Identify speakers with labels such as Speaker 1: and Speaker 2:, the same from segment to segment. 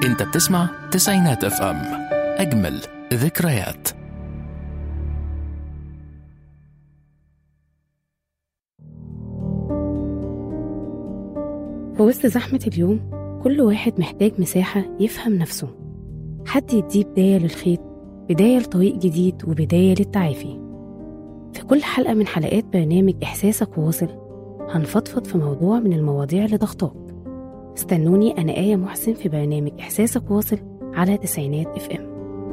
Speaker 1: انت بتسمع تسعينات اف ام اجمل ذكريات
Speaker 2: في وسط زحمة اليوم كل واحد محتاج مساحة يفهم نفسه حد يديه بداية للخيط بداية لطريق جديد وبداية للتعافي في كل حلقة من حلقات برنامج إحساسك واصل هنفضفض في موضوع من المواضيع اللي ضغطاك استنوني أنا آية محسن في برنامج إحساسك واصل على تسعينات اف ام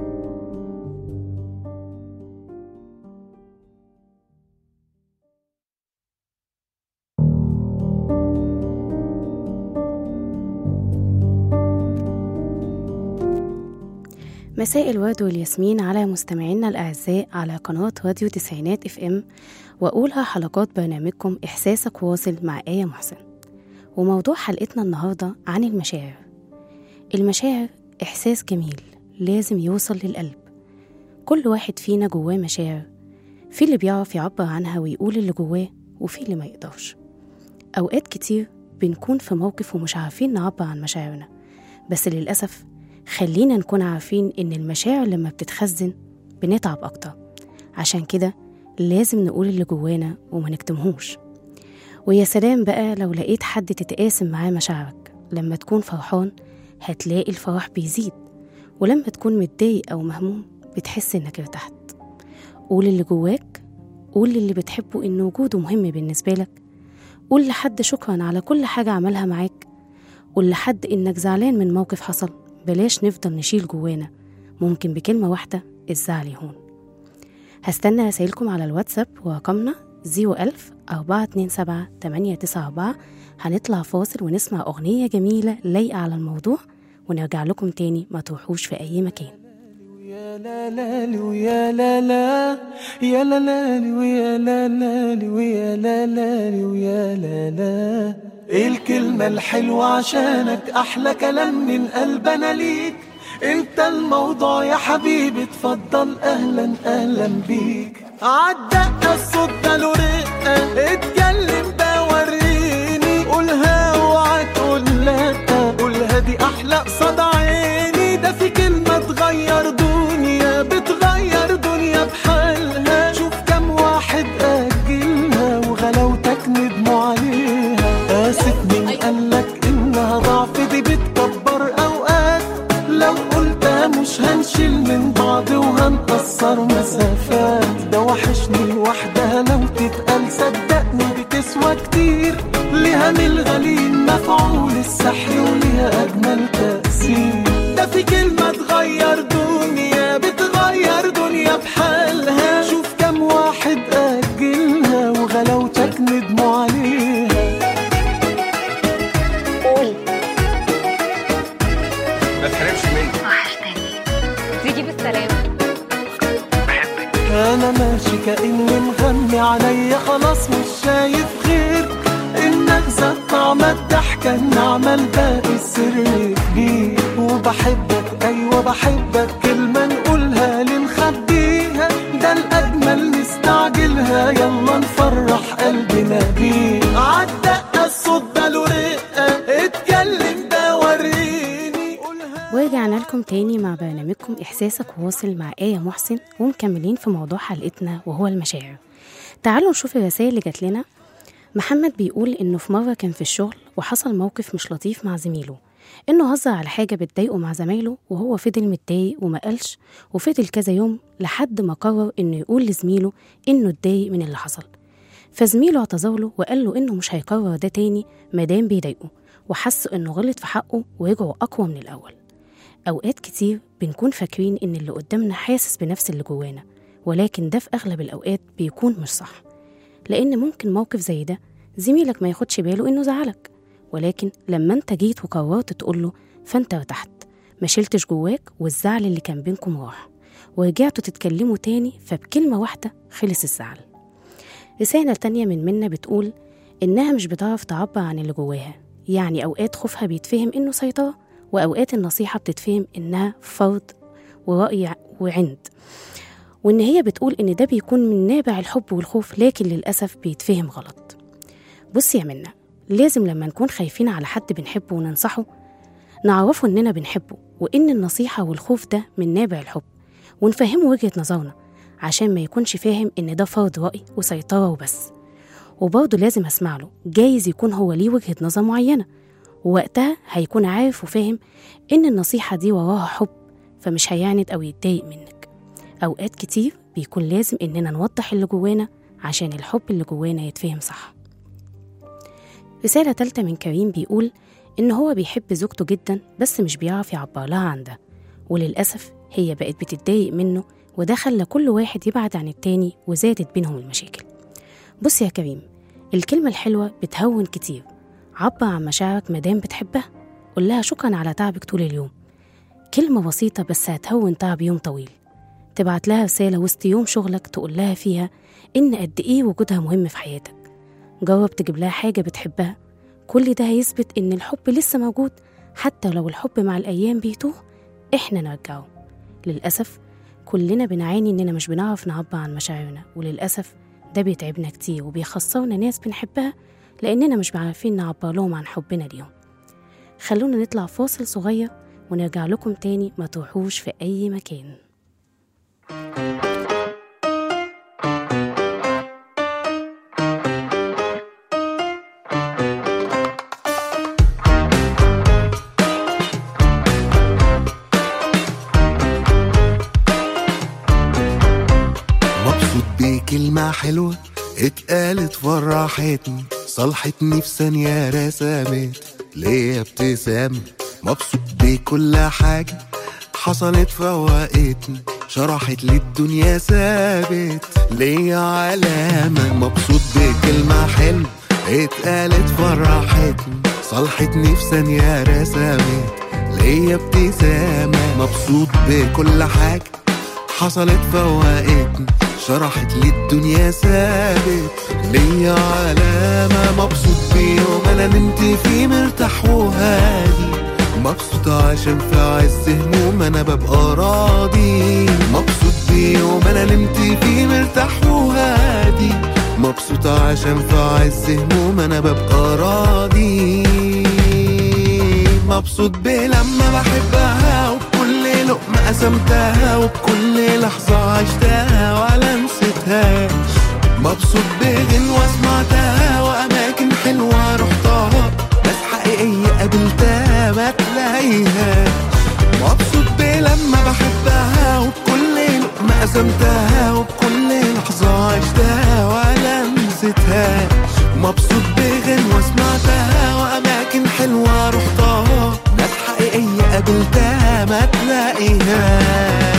Speaker 2: مساء الورد والياسمين على مستمعينا الأعزاء على قناة راديو تسعينات اف ام وأولها حلقات برنامجكم إحساسك واصل مع آية محسن وموضوع حلقتنا النهاردة عن المشاعر المشاعر إحساس جميل لازم يوصل للقلب كل واحد فينا جواه مشاعر في اللي بيعرف يعبر عنها ويقول اللي جواه وفي اللي ما يقدرش أوقات كتير بنكون في موقف ومش عارفين نعبر عن مشاعرنا بس للأسف خلينا نكون عارفين إن المشاعر لما بتتخزن بنتعب أكتر عشان كده لازم نقول اللي جوانا وما نكتمهوش ويا سلام بقى لو لقيت حد تتقاسم معاه مشاعرك لما تكون فرحان هتلاقي الفرح بيزيد ولما تكون متضايق أو مهموم بتحس إنك ارتحت قول اللي جواك قول للي بتحبه إن وجوده مهم بالنسبة لك قول لحد شكرا على كل حاجة عملها معاك قول لحد إنك زعلان من موقف حصل بلاش نفضل نشيل جوانا ممكن بكلمة واحدة الزعل يهون هستنى رسايلكم على الواتساب ورقمنا 01000 427 894 هنطلع فاصل ونسمع أغنية جميلة لايقة على الموضوع ونرجع لكم تاني ما تروحوش في أي مكان
Speaker 3: يا لا لا لي ويا لا لا يا لا لا لي ويا لا لا لي ويا لا لا لي ويا لا لا ايه الكلمة الحلوة عشانك أحلى كلام من قلبنا ليك انت الموضوع يا حبيبي اتفضل اهلا اهلا بيك عالدقة الصوت ده له رقة اتكلم ده وريني قولها اوعى تقول لا قولها دي احلى قصاد عيني ده في كلمة تغير دنيا بتغير دنيا بحالها شوف كم واحد أجلها وغلاوتك ندموا عليها آسف مين قالك إنها ضعف دي بتكبر أوقات لو قلتها مش هنشيل من بعض وهنقصر مسافات ده وحشني لوحدها لو تتقال صدقني بتسوى كتير ليها من الغليل مفعول السحر وليها أجمل تأثير ده في كلمة تغير دنيا بتغير دنيا بحالها شوف كم واحد أجلها وغلاوتك ندموا عليها
Speaker 4: ما تحرمش مني
Speaker 5: تيجي بالسلامة
Speaker 3: انا ماشي كاني مغمي عليا خلاص مش شايف غير انك زاد طعم الضحكه النعمه الباقي السر كبير وبحبك ايوه بحبك كلمه نقولها لنخبيها ده الاجمل نستعجلها يلا نفرح قلبنا بيه عالدقه الصوت ده له رقه اتكلم ده وريني قولها
Speaker 2: ورجعنا لكم تاني مع برنامجكم إحساسك واصل مع آية محسن ومكملين في موضوع حلقتنا وهو المشاعر تعالوا نشوف الرسائل اللي جات لنا محمد بيقول إنه في مرة كان في الشغل وحصل موقف مش لطيف مع زميله إنه هزر على حاجة بتضايقه مع زمايله وهو فضل متضايق وما قالش وفضل كذا يوم لحد ما قرر إنه يقول لزميله إنه اتضايق من اللي حصل فزميله اعتذر له وقال له إنه مش هيكرر ده تاني مادام بيضايقه وحس إنه غلط في حقه ورجعوا أقوى من الأول أوقات كتير بنكون فاكرين إن اللي قدامنا حاسس بنفس اللي جوانا ولكن ده في أغلب الأوقات بيكون مش صح لأن ممكن موقف زي ده زميلك ما ياخدش باله إنه زعلك ولكن لما أنت جيت وقررت تقوله فأنت ارتحت ما شلتش جواك والزعل اللي كان بينكم راح ورجعتوا تتكلموا تاني فبكلمة واحدة خلص الزعل رسالة تانية من منا بتقول إنها مش بتعرف تعبر عن اللي جواها يعني أوقات خوفها بيتفهم إنه سيطرة وأوقات النصيحة بتتفهم إنها فرض ورأي وعند وإن هي بتقول إن ده بيكون من نابع الحب والخوف لكن للأسف بيتفهم غلط بص يا منا لازم لما نكون خايفين على حد بنحبه وننصحه نعرفه إننا بنحبه وإن النصيحة والخوف ده من نابع الحب ونفهمه وجهة نظرنا عشان ما يكونش فاهم إن ده فرض رأي وسيطرة وبس وبرضه لازم أسمع له جايز يكون هو ليه وجهة نظر معينة ووقتها هيكون عارف وفاهم إن النصيحة دي وراها حب فمش هيعند أو يتضايق منك أوقات كتير بيكون لازم إننا نوضح اللي جوانا عشان الحب اللي جوانا يتفهم صح رسالة تالتة من كريم بيقول إن هو بيحب زوجته جدا بس مش بيعرف يعبر لها عن ده وللأسف هي بقت بتتضايق منه وده خلى كل واحد يبعد عن التاني وزادت بينهم المشاكل بص يا كريم الكلمة الحلوة بتهون كتير عبر عن مشاعرك مادام بتحبها قول لها شكرا على تعبك طول اليوم كلمة بسيطة بس هتهون تعب يوم طويل تبعت لها رسالة وسط يوم شغلك تقول لها فيها إن قد إيه وجودها مهم في حياتك جرب تجيب لها حاجة بتحبها كل ده هيثبت إن الحب لسه موجود حتى لو الحب مع الأيام بيتوه إحنا نرجعه للأسف كلنا بنعاني إننا مش بنعرف نعبر عن مشاعرنا وللأسف ده بيتعبنا كتير وبيخسرنا ناس بنحبها لأننا مش عارفين نعبر لهم عن حبنا ليهم خلونا نطلع فاصل صغير ونرجع لكم تاني ما تروحوش في أي مكان
Speaker 3: مبسوط بكلمة حلوة اتقالت فرحتني صلحتني في ثانية رسمت ليا ابتسامة مبسوط بكل حاجة حصلت فوقتني شرحت لي الدنيا ثابت ليا علامة مبسوط بكلمة حلوة اتقالت فرحتني صلحتني في ثانية رسمت ليا ابتسامة مبسوط بكل حاجة حصلت فوقتني شرحت لي الدنيا ثابت ليا علامة مبسوط بيوم أنا نمت فيه مرتاح وهادي مبسوط عشان في عز هموم أنا ببقى راضي مبسوط بيوم أنا نمت فيه مرتاح وهادي مبسوط عشان في عز هموم أنا ببقى راضي مبسوط بلما بحبها وبكل لقمة قسمتها وبكل لحظة عشتها ولا نسيتهاش مبسوط بغنوة سمعتها وأماكن حلوة رحتها ناس حقيقية قابلتها ما تلاقيهاش مبسوط بلما بحبها وبكل لقمة قسمتها وبكل لحظة عشتها ولا نسيتهاش مبسوط بغنوة سمعتها وأماكن حلوة رحتها ناس حقيقية قابلتها ما تلاقيهاش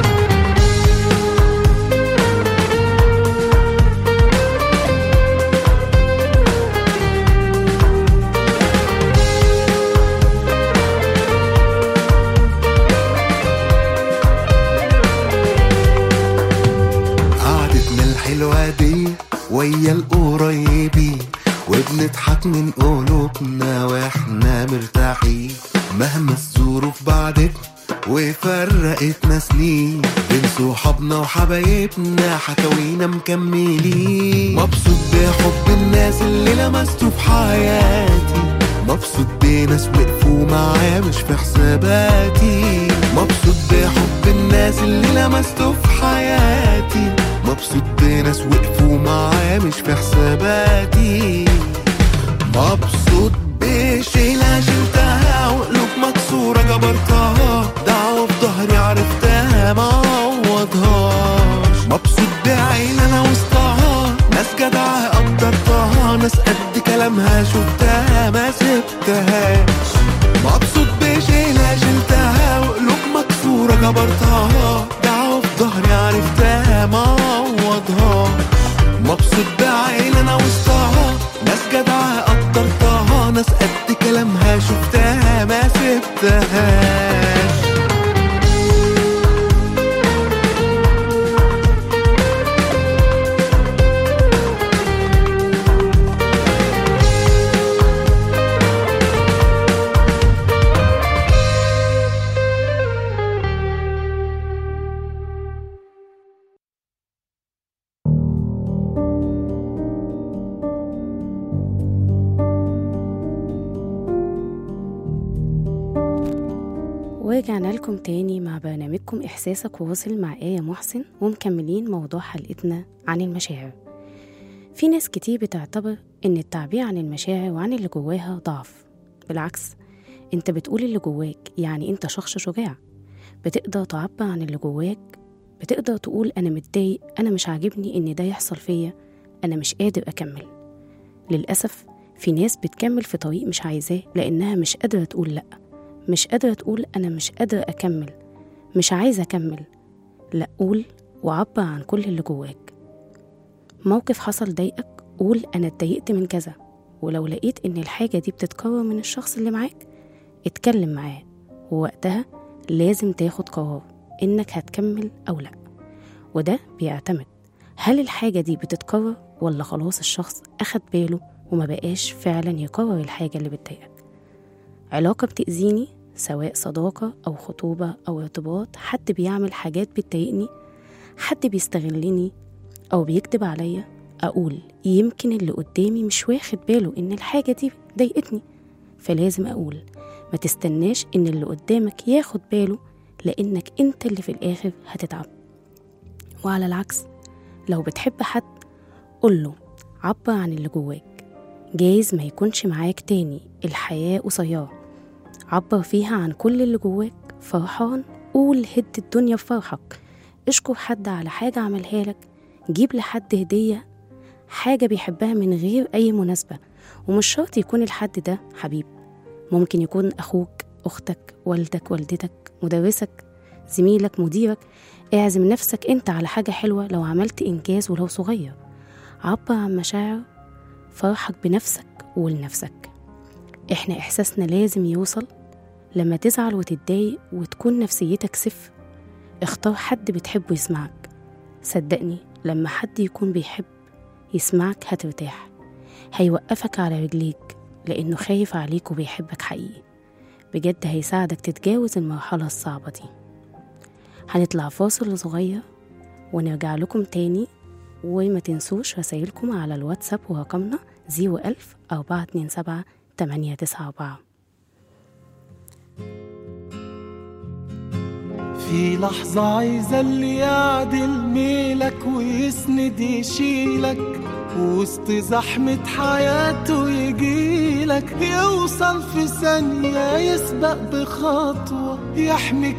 Speaker 3: قعدتنا الحلوة دي ويا القريبين وبنضحك من قلوبنا واحنا مرتاحين مهما الظروف بعدتنا وفرقتنا سنين بين صحابنا وحبايبنا حكاوينا مكملين مبسوط بحب الناس اللي لمسته في حياتي مبسوط بناس وقفوا معايا مش في حساباتي مبسوط بحب الناس اللي لمسته في حياتي مبسوط بناس وقفوا معايا مش في حساباتي مبسوط بشيلة شلتها وقلوب مكسورة جبرتها دعوة في ظهري عرفتها ما عوضهاش مبسوط بعين انا وسطها ناس جدعة قدرتها ناس قد كلامها شفتها ما سبتهاش مبسوط بشيلة شلتها وقلوب مكسورة جبرتها دعوة في ظهري عرفتها ما عوضهاش مبسوط بعين انا وسطها ناس جدعة قدرتها ناس قد كلامها شفتها ما سبتهاش
Speaker 2: ورجعنا لكم تاني مع برنامجكم إحساسك واصل مع آية محسن ومكملين موضوع حلقتنا عن المشاعر في ناس كتير بتعتبر إن التعبير عن المشاعر وعن اللي جواها ضعف بالعكس انت بتقول اللي جواك يعني انت شخص شجاع بتقدر تعبر عن اللي جواك بتقدر تقول أنا متضايق أنا مش عاجبني إن ده يحصل فيا أنا مش قادر أكمل للأسف في ناس بتكمل في طريق مش عايزاه لأنها مش قادرة تقول لأ مش قادرة تقول أنا مش قادرة أكمل مش عايزة أكمل لأ قول وعبر عن كل اللي جواك موقف حصل ضايقك قول أنا اتضايقت من كذا ولو لقيت إن الحاجة دي بتتكرر من الشخص اللي معاك اتكلم معاه ووقتها لازم تاخد قرار إنك هتكمل أو لأ وده بيعتمد هل الحاجة دي بتتكرر ولا خلاص الشخص أخد باله وما بقاش فعلا يكرر الحاجة اللي بتضايقك علاقة بتأذيني سواء صداقة أو خطوبة أو ارتباط حد بيعمل حاجات بتضايقني حد بيستغلني أو بيكذب عليا أقول يمكن اللي قدامي مش واخد باله إن الحاجة دي ضايقتني فلازم أقول ما تستناش إن اللي قدامك ياخد باله لأنك أنت اللي في الآخر هتتعب وعلى العكس لو بتحب حد قوله عبر عن اللي جواك جايز ما يكونش معاك تاني الحياة قصيرة عبر فيها عن كل اللي جواك فرحان قول هد الدنيا بفرحك اشكر حد على حاجة عملها لك جيب لحد هدية حاجة بيحبها من غير أي مناسبة ومش شرط يكون الحد ده حبيب ممكن يكون أخوك أختك والدك والدتك مدرسك زميلك مديرك اعزم نفسك انت على حاجة حلوة لو عملت إنجاز ولو صغير عبر عن مشاعر فرحك بنفسك ولنفسك احنا إحساسنا لازم يوصل لما تزعل وتتضايق وتكون نفسيتك صفر اختار حد بتحبه يسمعك صدقني لما حد يكون بيحب يسمعك هترتاح هيوقفك على رجليك لأنه خايف عليك وبيحبك حقيقي بجد هيساعدك تتجاوز المرحلة الصعبة دي هنطلع فاصل صغير ونرجع لكم تاني وما تنسوش رسايلكم على الواتساب ورقمنا 01000 427 894
Speaker 3: في لحظة عايزة اللي يعدل ميلك ويسند يشيلك وسط زحمة حياته يجيلك يوصل في ثانية يسبق بخطوة يحميك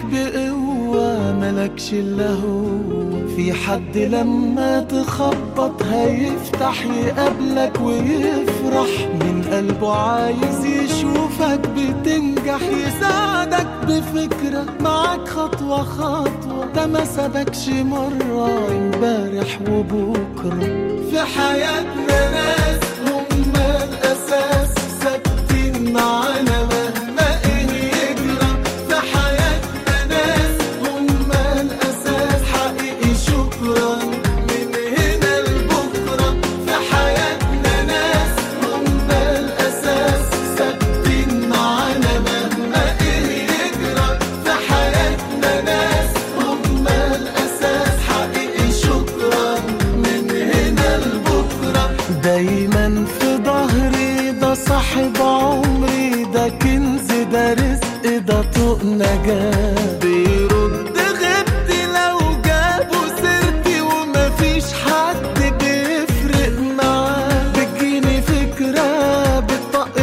Speaker 3: بقوة ملكش إلا هو في حد لما تخبط هيفتح يقابلك ويفرح من قلبه عايز يشوفك بتنجح يساعدك بفكرة معاك خطوة خطوة ده ما سابكش مرة امبارح وبكرة في حياتنا ناس هم الأساس ثابتين معانا مهما إيه يجرى في حياتنا ناس هم الأساس حقيقي شكرا من هنا لبكرة في حياتنا ناس هم الأساس ثابتين معانا مهما إيه يجرى في حياتنا ناس هم الأساس حقيقي شكرا من هنا لبكرة دايما في ظهري ده صاحب عمري ده كنز ده رزق ده طوق نجاة بيرد غبتي لو جابوا سيرتي ومفيش حد بيفرق معاه بتجيني فكرة بتطق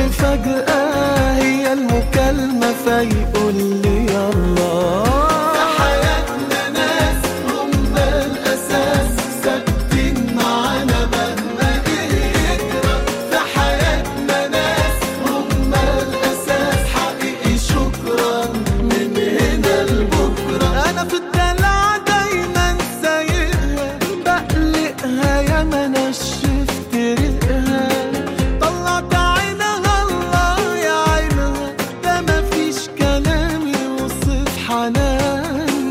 Speaker 3: فجأة هي المكالمة فيقول لي يلا في حياتنا ناس هم الأساس ثابتين معانا مهما إيه يجرى في حياتنا ناس هم الأساس حقيقي شكرا من هنا لبكرة أنا في الدلع دايما سايقها بقلقها يا ما نشفت ريقها طلعت عينها الله يا عينها ده مفيش كلام يوصف حنانها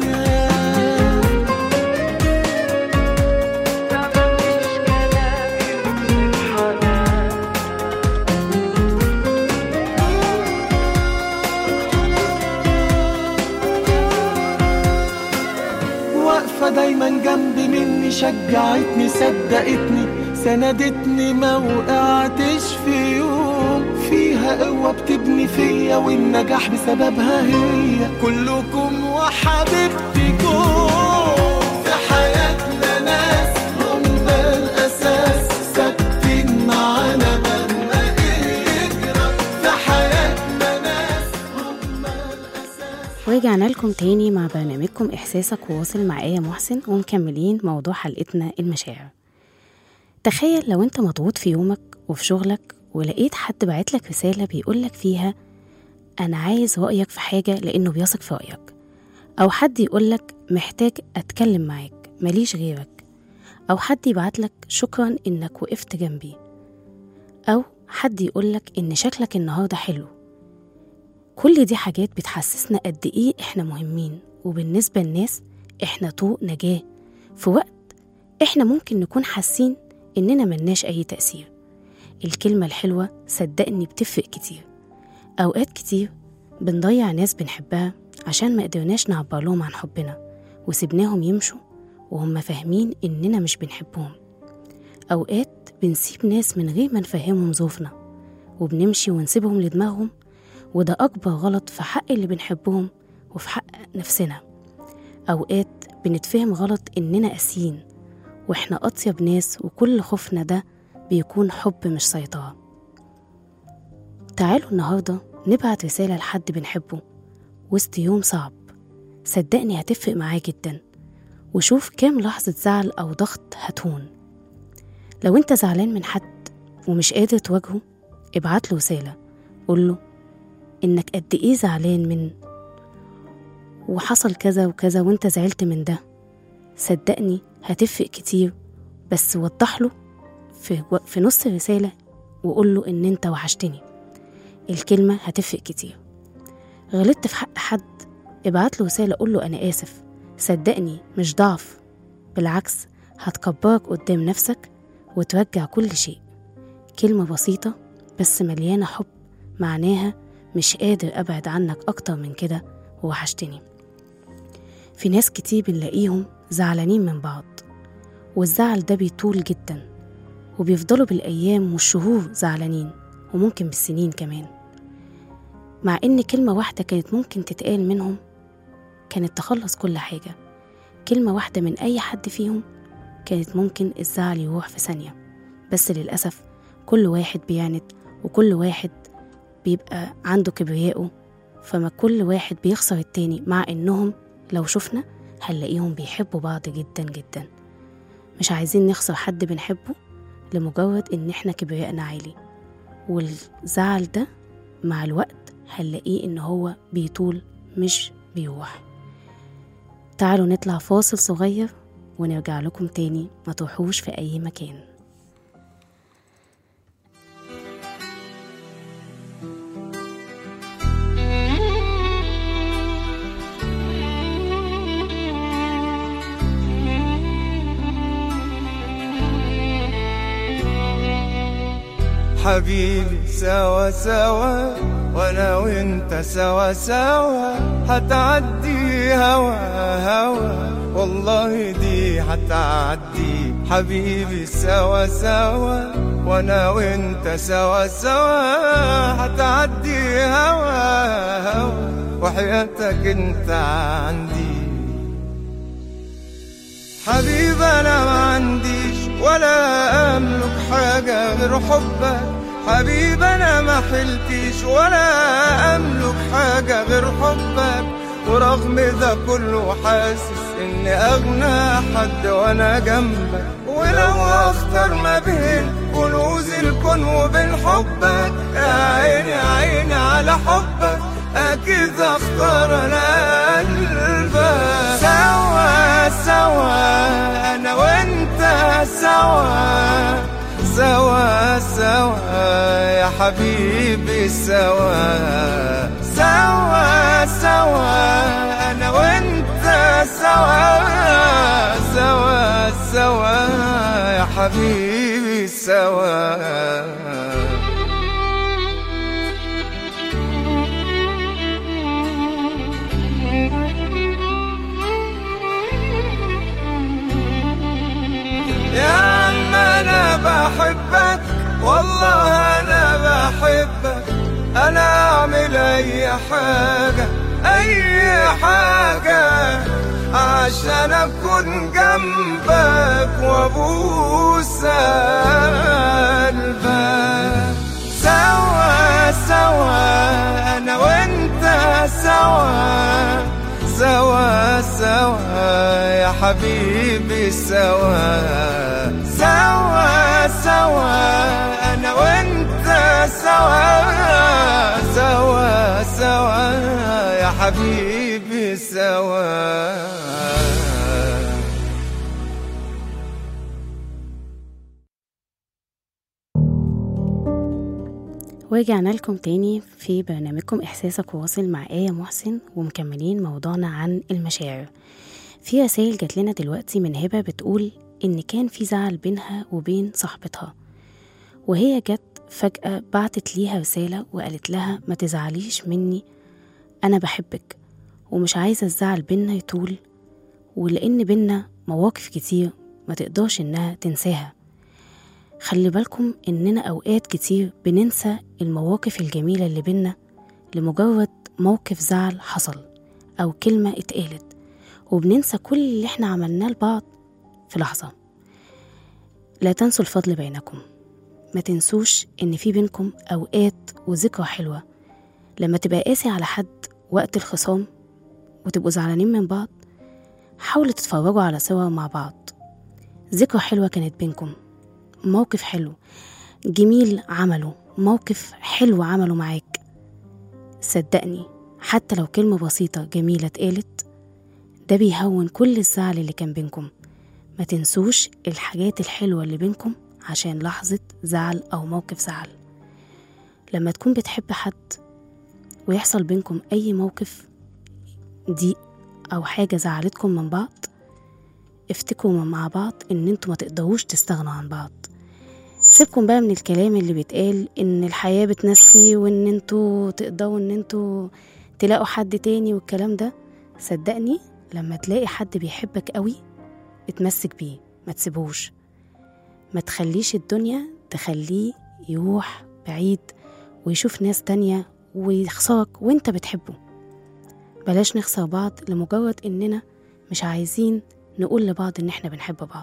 Speaker 3: واقفة دايما جنبي مني شجعتني صدقتني سندتني ما وقعتش في يوم فيها جواها قوة بتبني فيا والنجاح بسببها هي كلكم وحبيبتكم في حياتنا ناس هم الأساس ثابتين معانا مهما إيه يجرى في حياتنا ناس هم الأساس
Speaker 2: ورجعنا لكم تاني مع برنامجكم إحساسك وواصل مع آية محسن ومكملين موضوع حلقتنا المشاعر تخيل لو أنت مضغوط في يومك وفي شغلك ولقيت حد بعتلك رسالة بيقولك فيها أنا عايز رأيك في حاجة لأنه بيثق في رأيك أو حد يقولك محتاج أتكلم معاك ماليش غيرك أو حد يبعتلك شكرا إنك وقفت جنبي أو حد يقولك إن شكلك النهاردة حلو كل دي حاجات بتحسسنا قد إيه إحنا مهمين وبالنسبة للناس إحنا طوق نجاة في وقت إحنا ممكن نكون حاسين إننا ملناش أي تأثير الكلمة الحلوة صدقني بتفرق كتير أوقات كتير بنضيع ناس بنحبها عشان ما قدرناش نعبر لهم عن حبنا وسيبناهم يمشوا وهم فاهمين إننا مش بنحبهم أوقات بنسيب ناس من غير ما نفهمهم ظروفنا وبنمشي ونسيبهم لدماغهم وده أكبر غلط في حق اللي بنحبهم وفي حق نفسنا أوقات بنتفهم غلط إننا قاسيين وإحنا أطيب ناس وكل خوفنا ده بيكون حب مش سيطرة تعالوا النهاردة نبعت رسالة لحد بنحبه وسط يوم صعب صدقني هتفرق معاه جدا وشوف كام لحظة زعل أو ضغط هتهون لو انت زعلان من حد ومش قادر تواجهه ابعت له رسالة قوله إنك قد إيه زعلان من وحصل كذا وكذا وانت زعلت من ده صدقني هتفرق كتير بس وضح له في, في نص الرسالة وقول له إن أنت وحشتني الكلمة هتفرق كتير غلطت في حق حد ابعت له رسالة قول له أنا آسف صدقني مش ضعف بالعكس هتكبرك قدام نفسك وترجع كل شيء كلمة بسيطة بس مليانة حب معناها مش قادر أبعد عنك أكتر من كده ووحشتني في ناس كتير بنلاقيهم زعلانين من بعض والزعل ده بيطول جدا وبيفضلوا بالأيام والشهور زعلانين وممكن بالسنين كمان مع إن كلمة واحدة كانت ممكن تتقال منهم كانت تخلص كل حاجة كلمة واحدة من أي حد فيهم كانت ممكن الزعل يروح في ثانية بس للأسف كل واحد بيعند وكل واحد بيبقى عنده كبرياءه فما كل واحد بيخسر التاني مع إنهم لو شفنا هنلاقيهم بيحبوا بعض جدا جدا مش عايزين نخسر حد بنحبه لمجرد إن إحنا كبريائنا عالي والزعل ده مع الوقت هنلاقيه إن هو بيطول مش بيروح تعالوا نطلع فاصل صغير ونرجع لكم تاني ما تروحوش في أي مكان
Speaker 6: حبيبي سوا سوا وانا وانت سوا سوا هتعدي هوا هوا والله دي هتعدي حبيبي سوا سوا وانا وانت سوا سوا هتعدي هوا هوا وحياتك انت عندي حبيب انا ما عنديش ولا املك حاجة غير حبك حبيب انا ما حلتيش ولا املك حاجة غير حبك ورغم ده كله حاسس اني اغنى حد وانا جنبك ولو اختار ما بين كنوز الكون وبين حبك يا عيني يا عيني على حبك اكيد اختار انا قلبك سوا سوا انا وانت سوا سوا سوا يا حبيبي سوا سوا سوا انا وانت سوا سوا سوا يا حبيبي سوا يا عم انا بحبك والله انا بحبك اي حاجة اي حاجة عشان اكون جنبك وابوس قلبك سوا سوا انا وانت سوا سوا سوا يا حبيبي سوا سوا سوا انا وانت سوا سوا سوا يا حبيبي سوا
Speaker 2: ورجعنا لكم تاني في برنامجكم إحساسك واصل مع آية محسن ومكملين موضوعنا عن المشاعر في رسائل جات لنا دلوقتي من هبة بتقول إن كان في زعل بينها وبين صاحبتها وهي جت فجأة بعتت ليها رسالة وقالت لها ما تزعليش مني أنا بحبك ومش عايزة الزعل بينا يطول ولأن بينا مواقف كتير ما تقدرش إنها تنساها خلي بالكم إننا أوقات كتير بننسى المواقف الجميلة اللي بينا لمجرد موقف زعل حصل أو كلمة اتقالت وبننسى كل اللي احنا عملناه لبعض في لحظة لا تنسوا الفضل بينكم ما تنسوش إن في بينكم أوقات وذكرى حلوة لما تبقى قاسي على حد وقت الخصام وتبقوا زعلانين من بعض حاولوا تتفرجوا على صور مع بعض ذكرى حلوة كانت بينكم موقف حلو جميل عمله موقف حلو عمله معاك صدقني حتى لو كلمة بسيطة جميلة اتقالت ده بيهون كل الزعل اللي كان بينكم ما تنسوش الحاجات الحلوة اللي بينكم عشان لحظة زعل أو موقف زعل لما تكون بتحب حد ويحصل بينكم أي موقف ضيق أو حاجة زعلتكم من بعض افتكروا مع بعض ان انتوا ما تقدروش تستغنوا عن بعض سيبكم بقى من الكلام اللي بيتقال ان الحياة بتنسي وان انتوا تقدروا ان انتوا تلاقوا حد تاني والكلام ده صدقني لما تلاقي حد بيحبك قوي اتمسك بيه ما تسيبوش ما تخليش الدنيا تخليه يروح بعيد ويشوف ناس تانية ويخسرك وانت بتحبه بلاش نخسر بعض لمجرد اننا مش عايزين نقول لبعض إن إحنا بنحب بعض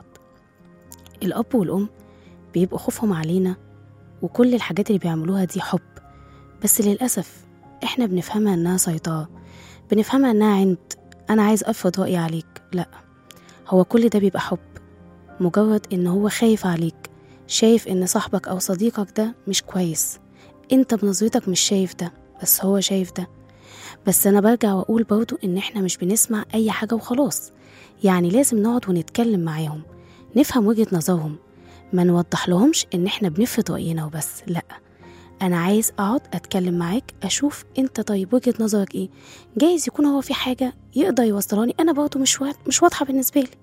Speaker 2: الأب والأم بيبقوا خوفهم علينا وكل الحاجات اللي بيعملوها دي حب بس للأسف إحنا بنفهمها إنها سيطرة بنفهمها إنها عند أنا عايز أفرض رأيي عليك لأ هو كل ده بيبقى حب مجرد إن هو خايف عليك شايف إن صاحبك أو صديقك ده مش كويس أنت بنظرتك مش شايف ده بس هو شايف ده بس أنا برجع وأقول برضو إن إحنا مش بنسمع أي حاجة وخلاص يعني لازم نقعد ونتكلم معاهم نفهم وجهة نظرهم ما نوضح لهمش ان احنا بنفرض رأينا وبس لا انا عايز اقعد اتكلم معاك اشوف انت طيب وجهة نظرك ايه جايز يكون هو في حاجة يقدر يوصلاني انا برضه مش وا- مش واضحة بالنسبة لي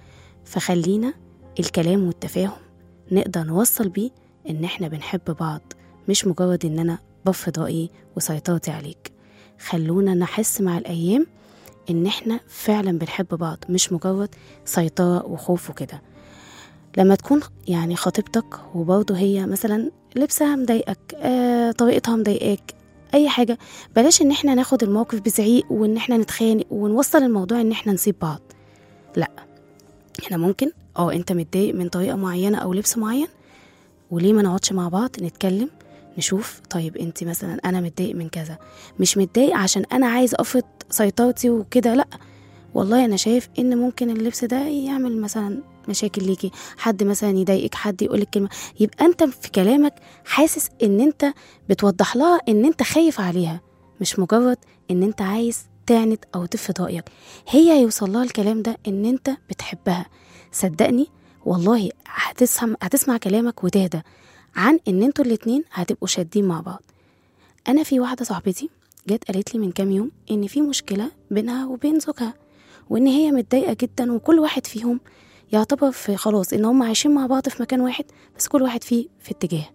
Speaker 2: فخلينا الكلام والتفاهم نقدر نوصل بيه ان احنا بنحب بعض مش مجرد ان انا بفرض رأيي وسيطرتي عليك خلونا نحس مع الايام ان احنا فعلا بنحب بعض مش مجرد سيطرة وخوف وكده لما تكون يعني خطيبتك وبرضه هي مثلا لبسها مضايقك آه طريقتها مضايقاك اي حاجة بلاش ان احنا ناخد الموقف بزعيق وان احنا نتخانق ونوصل الموضوع ان احنا نسيب بعض لا احنا ممكن اه انت متضايق من طريقة معينة او لبس معين وليه ما نقعدش مع بعض نتكلم نشوف طيب انت مثلا انا متضايق من كذا مش متضايق عشان انا عايز افرض سيطرتي وكده لا والله انا شايف ان ممكن اللبس ده يعمل مثلا مشاكل ليكي حد مثلا يضايقك حد يقولك كلمه يبقى انت في كلامك حاسس ان انت بتوضح لها ان انت خايف عليها مش مجرد ان انت عايز تعند او تفرض رايك هي يوصل لها الكلام ده ان انت بتحبها صدقني والله هتسمع هتسمع كلامك وتهدى عن ان انتوا الاتنين هتبقوا شادين مع بعض انا في واحده صاحبتي جت قالت لي من كام يوم ان في مشكله بينها وبين زوجها وان هي متضايقه جدا وكل واحد فيهم يعتبر في خلاص ان هم عايشين مع بعض في مكان واحد بس كل واحد فيه في اتجاه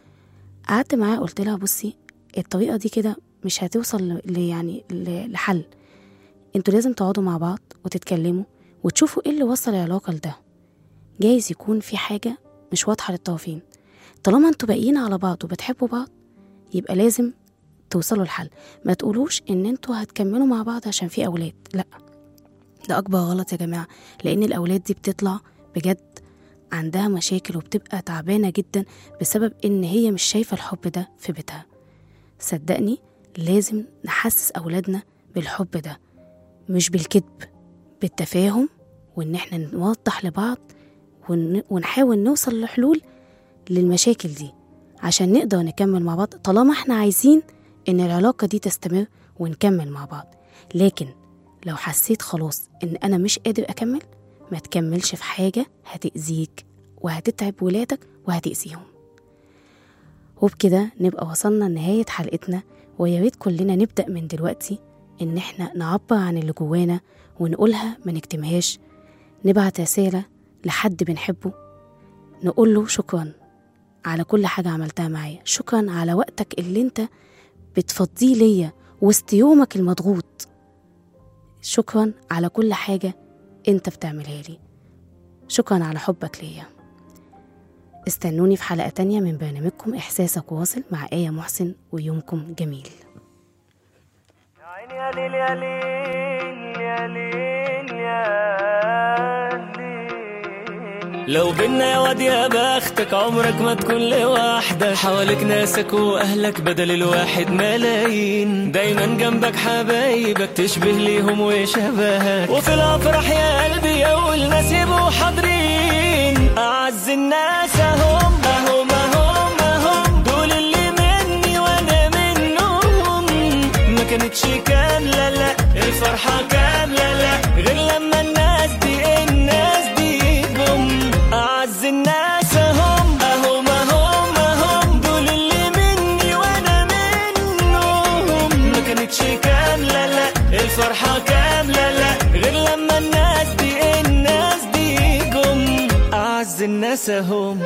Speaker 2: قعدت معاها قلت لها بصي الطريقه دي كده مش هتوصل ل ل- يعني ل- لحل انتوا لازم تقعدوا مع بعض وتتكلموا وتشوفوا ايه اللي وصل العلاقه لده جايز يكون في حاجه مش واضحه للطرفين طالما انتوا باقيين على بعض وبتحبوا بعض يبقى لازم توصلوا لحل ما تقولوش ان انتوا هتكملوا مع بعض عشان في اولاد لا ده اكبر غلط يا جماعه لان الاولاد دي بتطلع بجد عندها مشاكل وبتبقى تعبانه جدا بسبب ان هي مش شايفه الحب ده في بيتها صدقني لازم نحسس اولادنا بالحب ده مش بالكذب بالتفاهم وان احنا نوضح لبعض ون- ونحاول نوصل لحلول للمشاكل دي عشان نقدر نكمل مع بعض طالما احنا عايزين ان العلاقة دي تستمر ونكمل مع بعض لكن لو حسيت خلاص ان انا مش قادر اكمل ما تكملش في حاجة هتأذيك وهتتعب ولادك وهتأذيهم وبكده نبقى وصلنا لنهاية حلقتنا ويا ريت كلنا نبدأ من دلوقتي إن إحنا نعبر عن اللي جوانا ونقولها ما نكتمهاش نبعت رسالة لحد بنحبه نقول له شكرا على كل حاجة عملتها معايا شكرا على وقتك اللي انت بتفضيه ليا وسط يومك المضغوط شكرا على كل حاجة انت بتعملها لي شكرا على حبك ليا استنوني في حلقة تانية من برنامجكم إحساسك واصل مع آية محسن ويومكم جميل
Speaker 3: يا ليل يا ليل يا ليل يا ليل
Speaker 7: لو بينا يا واد يا بختك عمرك ما تكون لوحدك حواليك ناسك واهلك بدل الواحد ملايين دايما جنبك حبايبك تشبه ليهم وشبهك وفي الافراح يا قلبي اول ناس يبقوا حاضرين اعز الناس اهم اهم اهم اهم دول اللي مني وانا منهم ما كانتش كاملة لا الفرحة كاملة لا غير لما الناس دي الناس دي جم أعز الناس أهم أهم أهم أهم دول اللي مني وأنا منهم ما كانتش كاملة لا الفرحة كاملة لا غير لما الناس دي الناس دي جم أعز الناس أهم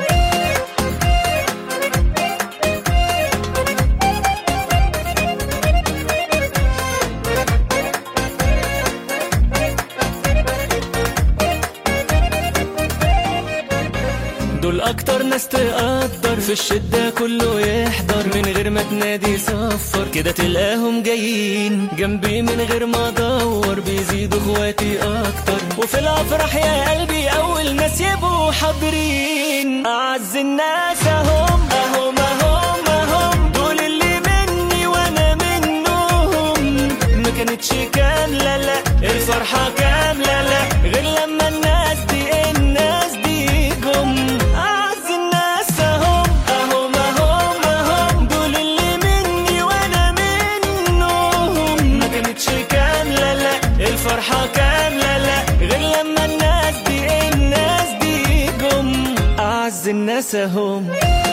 Speaker 7: دول اكتر ناس تقدر في الشدة كله يحضر من غير ما تنادي صفر كده تلاقيهم جايين جنبي من غير ما ادور بيزيدوا اخواتي اكتر وفي الافراح يا قلبي اول ناس يبقوا حاضرين اعز الناس اهم اهم اهم اهم دول اللي مني وانا منهم ما كانتش كاملة لا الفرحة كاملة لا غير لما الناس دي الناس دي جم أعز الناس أهم أهم أهم أهم دول اللي مني وأنا منهم ما كانتش كاملة لا الفرحة كاملة لا غير لما الناس دي الناس دي جم أعز الناس أهم